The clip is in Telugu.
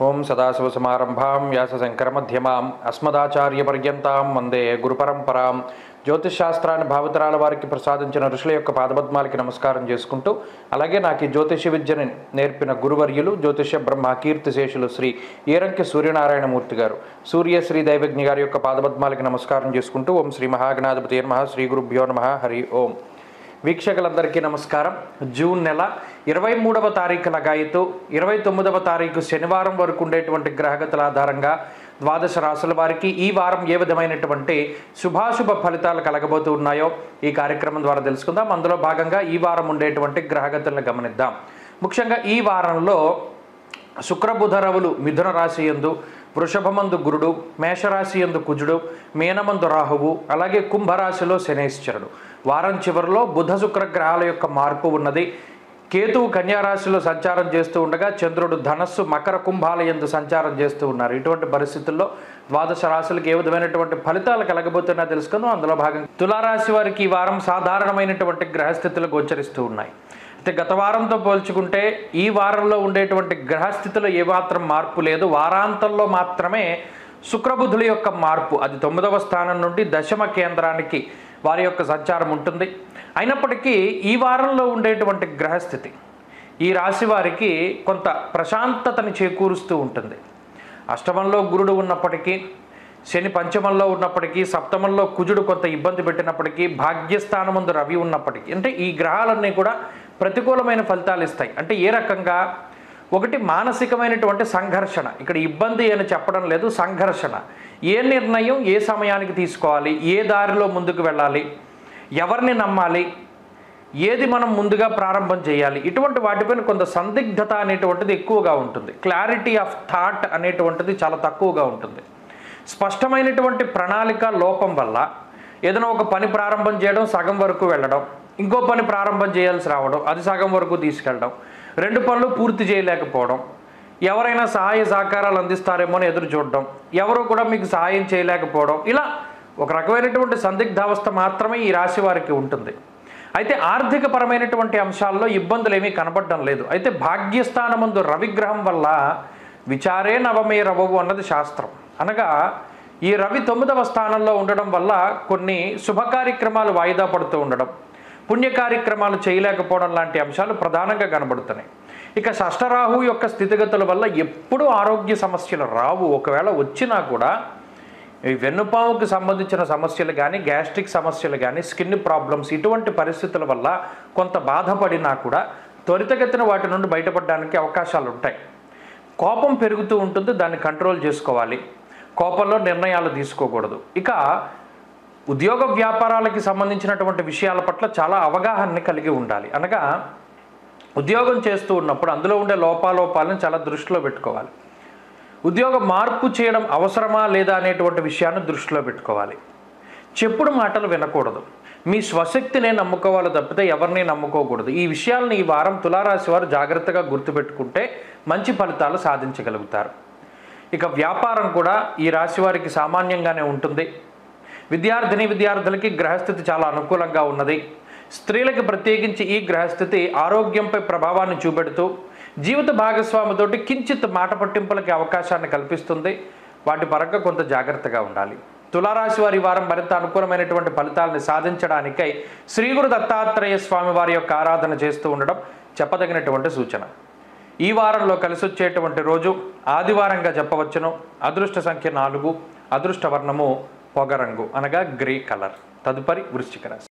ఓం సదాశివసమారంభాం వ్యాసశంకరమధ్యమాం అస్మదాచార్యపర్యంతాం వందే గురుపరంపరాం జ్యోతిష్శాస్త్రాన్ని భావితరాల వారికి ప్రసాదించిన ఋషుల యొక్క పాదపద్మాలకి నమస్కారం చేసుకుంటూ అలాగే నాకు ఈ జ్యోతిష విద్యని నేర్పిన గురువర్యులు జ్యోతిష బ్రహ్మ కీర్తిశేషులు శ్రీ ఈరంకి సూర్యనారాయణమూర్తి గారు సూర్యశ్రీ దైవజ్ఞ గారి యొక్క పాదపద్మాలకి నమస్కారం చేసుకుంటూ ఓం శ్రీ మహాగణాధిపతి నమ శ్రీ గురుభ్యో నమ హరి ఓం వీక్షకులందరికీ నమస్కారం జూన్ నెల ఇరవై మూడవ తారీఖు లగాయితూ ఇరవై తొమ్మిదవ తారీఖు శనివారం వరకు ఉండేటువంటి గ్రహగతుల ఆధారంగా ద్వాదశ రాసుల వారికి ఈ వారం ఏ విధమైనటువంటి శుభాశుభ ఫలితాలు కలగబోతూ ఉన్నాయో ఈ కార్యక్రమం ద్వారా తెలుసుకుందాం అందులో భాగంగా ఈ వారం ఉండేటువంటి గ్రహగతులను గమనిద్దాం ముఖ్యంగా ఈ వారంలో శుక్రబుధ రవులు మిథున రాశి యందు వృషభమందు గురుడు మేషరాశి యందు కుజుడు మీనమందు రాహువు అలాగే కుంభరాశిలో శనేశ్వరుడు వారం చివరిలో బుధ శుక్ర గ్రహాల యొక్క మార్పు ఉన్నది కేతువు కన్యారాశిలో సంచారం చేస్తూ ఉండగా చంద్రుడు ధనస్సు మకర కుంభాల యందు సంచారం చేస్తూ ఉన్నారు ఇటువంటి పరిస్థితుల్లో ద్వాదశ రాశులకు ఏ విధమైనటువంటి ఫలితాలు కలగబోతున్నా తెలుసుకుందాం అందులో భాగంగా తులారాశి వారికి ఈ వారం సాధారణమైనటువంటి గ్రహస్థితులు గోచరిస్తూ ఉన్నాయి అయితే గత వారంతో పోల్చుకుంటే ఈ వారంలో ఉండేటువంటి గ్రహస్థితిలో ఏమాత్రం మార్పు లేదు వారాంతంలో మాత్రమే శుక్రబుధుల యొక్క మార్పు అది తొమ్మిదవ స్థానం నుండి దశమ కేంద్రానికి వారి యొక్క సంచారం ఉంటుంది అయినప్పటికీ ఈ వారంలో ఉండేటువంటి గ్రహస్థితి ఈ రాశి వారికి కొంత ప్రశాంతతని చేకూరుస్తూ ఉంటుంది అష్టమంలో గురుడు ఉన్నప్పటికీ శని పంచమంలో ఉన్నప్పటికీ సప్తమంలో కుజుడు కొంత ఇబ్బంది పెట్టినప్పటికీ భాగ్యస్థానమందు రవి ఉన్నప్పటికీ అంటే ఈ గ్రహాలన్నీ కూడా ప్రతికూలమైన ఫలితాలు ఇస్తాయి అంటే ఏ రకంగా ఒకటి మానసికమైనటువంటి సంఘర్షణ ఇక్కడ ఇబ్బంది అని చెప్పడం లేదు సంఘర్షణ ఏ నిర్ణయం ఏ సమయానికి తీసుకోవాలి ఏ దారిలో ముందుకు వెళ్ళాలి ఎవరిని నమ్మాలి ఏది మనం ముందుగా ప్రారంభం చేయాలి ఇటువంటి వాటిపైన కొంత సందిగ్ధత అనేటువంటిది ఎక్కువగా ఉంటుంది క్లారిటీ ఆఫ్ థాట్ అనేటువంటిది చాలా తక్కువగా ఉంటుంది స్పష్టమైనటువంటి ప్రణాళిక లోపం వల్ల ఏదైనా ఒక పని ప్రారంభం చేయడం సగం వరకు వెళ్ళడం ఇంకో పని ప్రారంభం చేయాల్సి రావడం అది సగం వరకు తీసుకెళ్ళడం రెండు పనులు పూర్తి చేయలేకపోవడం ఎవరైనా సహాయ సహకారాలు అందిస్తారేమో అని ఎదురు చూడడం ఎవరు కూడా మీకు సహాయం చేయలేకపోవడం ఇలా ఒక రకమైనటువంటి సందిగ్ధావస్థ మాత్రమే ఈ రాశి వారికి ఉంటుంది అయితే ఆర్థిక పరమైనటువంటి అంశాల్లో ఇబ్బందులు ఏమీ కనపడడం లేదు అయితే భాగ్యస్థానమందు రవిగ్రహం వల్ల విచారే నవమే రవవు అన్నది శాస్త్రం అనగా ఈ రవి తొమ్మిదవ స్థానంలో ఉండడం వల్ల కొన్ని శుభ కార్యక్రమాలు వాయిదా పడుతూ ఉండడం పుణ్య కార్యక్రమాలు చేయలేకపోవడం లాంటి అంశాలు ప్రధానంగా కనబడుతున్నాయి ఇక షష్టరాహు యొక్క స్థితిగతుల వల్ల ఎప్పుడూ ఆరోగ్య సమస్యలు రావు ఒకవేళ వచ్చినా కూడా ఈ వెన్నుపాముకు సంబంధించిన సమస్యలు కానీ గ్యాస్ట్రిక్ సమస్యలు కానీ స్కిన్ ప్రాబ్లమ్స్ ఇటువంటి పరిస్థితుల వల్ల కొంత బాధపడినా కూడా త్వరితగతిన వాటి నుండి బయటపడడానికి అవకాశాలు ఉంటాయి కోపం పెరుగుతూ ఉంటుంది దాన్ని కంట్రోల్ చేసుకోవాలి కోపంలో నిర్ణయాలు తీసుకోకూడదు ఇక ఉద్యోగ వ్యాపారాలకి సంబంధించినటువంటి విషయాల పట్ల చాలా అవగాహనని కలిగి ఉండాలి అనగా ఉద్యోగం చేస్తూ ఉన్నప్పుడు అందులో ఉండే లోపాలోపాలను చాలా దృష్టిలో పెట్టుకోవాలి ఉద్యోగ మార్పు చేయడం అవసరమా లేదా అనేటువంటి విషయాన్ని దృష్టిలో పెట్టుకోవాలి చెప్పుడు మాటలు వినకూడదు మీ స్వశక్తినే నమ్ముకోవాలి తప్పితే ఎవరిని నమ్ముకోకూడదు ఈ విషయాలను ఈ వారం తులారాశి వారు జాగ్రత్తగా గుర్తుపెట్టుకుంటే మంచి ఫలితాలు సాధించగలుగుతారు ఇక వ్యాపారం కూడా ఈ రాశి వారికి సామాన్యంగానే ఉంటుంది విద్యార్థిని విద్యార్థులకి గ్రహస్థితి చాలా అనుకూలంగా ఉన్నది స్త్రీలకు ప్రత్యేకించి ఈ గ్రహస్థితి ఆరోగ్యంపై ప్రభావాన్ని చూపెడుతూ జీవిత భాగస్వామితోటి కించిత్ మాట పట్టింపులకి అవకాశాన్ని కల్పిస్తుంది వాటి పరంగా కొంత జాగ్రత్తగా ఉండాలి తులారాశి వారి వారం మరింత అనుకూలమైనటువంటి ఫలితాలను సాధించడానికై శ్రీ గురు దత్తాత్రేయ స్వామి వారి యొక్క ఆరాధన చేస్తూ ఉండడం చెప్పదగినటువంటి సూచన ఈ వారంలో కలిసి వచ్చేటువంటి రోజు ఆదివారంగా చెప్పవచ్చును అదృష్ట సంఖ్య నాలుగు అదృష్ట వర్ణము పొగరంగు అనగా గ్రే కలర్ తదుపరి వృశ్చిక రాశి